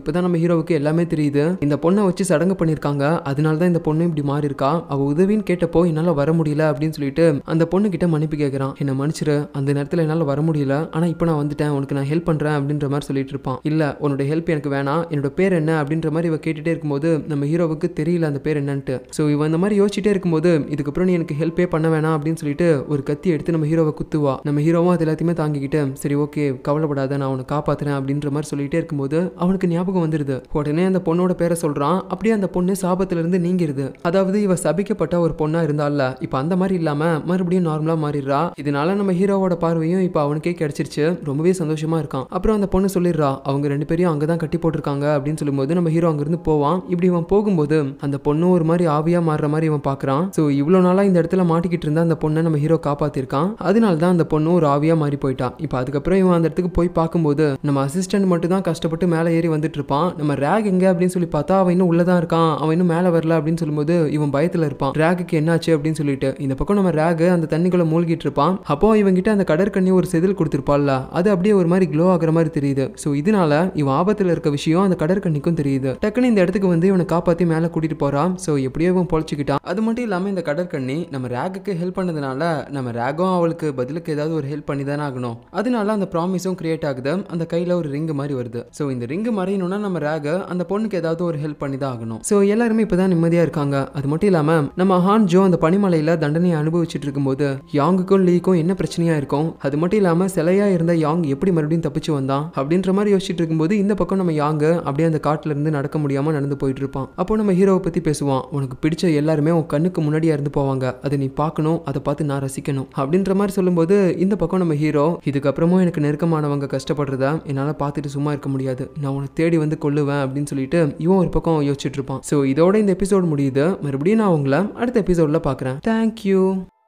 இப்பதான் நம்ம ஹீரோவுக்கு எல்லாமே தெரியுது இந்த பொண்ணை வச்சு சடங்கு பண்ணிருக்காங்க அதனால தான் இந்த பொண்ணு இப்படி மாறி இருக்கா அவ உதவின்னு கேட்டப்போ என்னால வர முடியல அப்படின்னு சொல்லிட்டு அந்த பொண்ணு கிட்ட மன்னிப்பு கேட்கறான் என்ன மன்னிச்சிரு அந்த நேரத்துல என்னால வர முடியல ஆனா இப்போ நான் வந்துட்டேன் உனக்கு நான் ஹெல்ப் பண்றேன் அப்படின்ற மாதிரி சொல்லிட்டு இருப்பான் இல்ல உன்னோட ஹெல்ப் எனக்கு வேணாம் என்னோட பேர் என்ன அப்படின்ற மாதிரி இவ கேட்டுட்டே இருக்கும்போது நம்ம ஹீரோவுக்கு தெரியல அந்த பேர் என்னன்ட்டு ஸோ இவன் இந்த மாதிரி யோசிச்சுட்டே இருக்கும்போது இதுக்கப்புறம் நீ எனக்கு ஹெல்ப்பே பண்ண வேணாம் அப்படின்னு சொல்லிட்டு ஒரு கத்தி எடுத்து நம்ம ஹீரோவை குத்துவா நம்ம ஹீரோவும் அது எல்லாத்தையுமே தாங்கிக்கிட்டு சரி ஓகே கவலைப்படாத நான் உன்னை காப்பாத்துறேன் அப்படின்ற மாதிரி சொல்லிட்டே இருக்கும்போது அவனுக்கு ஞாபகம் வந்துருது உடனே அந்த பொண்ணோட பேரை சொல்றான் அப்படியே அந்த பொண்ணு சாபத்துல இருந்து நீங்கிருது அதாவது இவ சபிக்கப்பட்ட ஒரு பொண்ணா இருந்தால இப்போ அந்த மாதிரி இல்லாம மறுபடியும் நார்மலா மாறிடுறா இதனால நம்ம ஹீரோவோட பார்வையும் இப்போ அவனுக்கே கிடைச்சிருச்சு ரொம்பவே சந்தோஷமா இருக்கான் அப்புறம் அந்த பொண்ணு சொல்லிடுறா அவங்க ரெண்டு பேரையும் அங்கதான் கட்டி போட்டிருக்காங்க அப்படின்னு சொல்லும்போது நம்ம ஹீரோ அங்கிருந்து போவான் இப்படி இவன் போகும்போது அந்த பொண்ணும் ஒரு மாதிரி ஆவியா மாறுற மாதிரி இவன் பாக்குறான் ஸோ இவ்வளவு நாளா இந்த இடத்துல மாட்டிக்கிட்டு இருந்த அந்த பொண்ணை நம்ம ஹீரோ காப்பாத்திருக்கான் அதனால தான் அந்த பொண்ணும் ஒரு ஆவியா மாறி போயிட்டா இப்போ அதுக்கப்புறம் இவன் அந்த இடத்துக்கு போய் பார்க்கும்போது நம்ம அசிஸ்டன்ட் மட்டும் தான் கஷ்டப்பட்டு மேலே ஏறி வந்துட்டு இருப்பான் நம்ம ரேக் எங்க அப்படின்னு சொல்லி பார்த்தா அவன் இன்னும் உள்ளதான் இருக்கான் அவன் இன்னும் மேலே வரல அப்படின்னு சொல்லும்போது இவன் பயத்துல இருப்பான் ரேக்குக்கு என்னாச்சு அப்படின்னு சொல்லிட்டு இந்த பக்கம் நம்ம ரேக் அந்த தண்ணிக்குள்ள மூழ்கிட்டு இருப்பான் அப்போ இவன் கிட்ட அந்த கடற்கண்ணி ஒரு செதில் கொடுத்துருப்பாள்ல அது அப்படியே ஒரு மாதிரி க்ளோ ஆகுற மாதிரி தெரியுது ஸோ இதனால இவன் ஆபத்துல இருக்க விஷயம் அந்த கடற்கண்ணிக்கும் தெரியுது டக்குன்னு இந்த இடத்துக்கு வந்து இவனை காப்பாத்தி மேலே கூட்டிட்டு போறான் ஸோ எப்படியோ இவன் பொழைச்சிக்கிட்டான் அது மட்டும் இல்லாம இந்த கடற்கண்ணி நம்ம ரேக்குக்கு ஹெல்ப் பண்ணதுனால நம்ம ரேகும் அவளுக்கு பதிலுக்கு ஏதாவது ஒரு ஹெல்ப் பண்ணி தானே ஆகணும் அதனால அந்த ப்ராமிஸும் கிரியேட் ஆகுது அந்த கையில ஒரு ரிங் மாதிரி வருது ஸோ இந்த ரிங் மறையணும்னா நம்ம ரேக அந்த பொண்ணுக்கு ஏதாவது ஒரு ஹெல்ப் பண்ணி தான் ஆகணும் ஸோ எல்லாருமே இப்பதான் நிம்மதியா இருக்காங்க அது மட்டும் இல்லாம நம்ம ஹான் ஜோ அந்த பனிமலையில தண்டனையை அனுபவிச்சுட்டு இருக்கும்போது யாங்குக்கும் லீக்கும் என்ன பிரச்சனையா இருக்கும் அது மட்டும் இல்லாம சிலையா இருந்த யாங் எப்படி மறுபடியும் தப்பிச்சு வந்தான் அப்படின்ற மாதிரி யோசிச்சுட்டு இருக்கும்போது இந்த பக்கம் நம்ம யாங்கு அப்படியே அந்த காட்டுல இருந்து நடக்க முடியாம நடந்து போயிட்டு இருப்பான் அப்போ நம்ம ஹீரோவை பத்தி பேசுவான் உனக்கு பிடிச்ச எல்லாருமே உன் கண்ணுக்கு முன்னாடியா இருந்து போவாங்க அதை நீ பார்க்கணும் அதை பார்த்து நான் ரசிக்கணும் அப்படின்ற மாதிரி சொல்லும்போது இந்த பக்கம் நம்ம ஹீரோ இதுக்கப்புறமும் எனக்கு நெருக்கமானவங்க கஷ்டப்படுறத என்னால் பார்த்துட்டு சும்மா இருக்க முடியாது நான் உன்னை தேடி வந்து கொல்லுவேன் அப்படின்னு சொல்லிட்டு இவன் ஒரு பக்கம் யோசிச்சுட்டு இருப்பான் ஸோ இதோட இந்த எபிசோட் முடியுது மறுபடியும் நான் உங்களை அடுத்த எபிசோட்ல பார்க்குறேன் தேங்க்யூ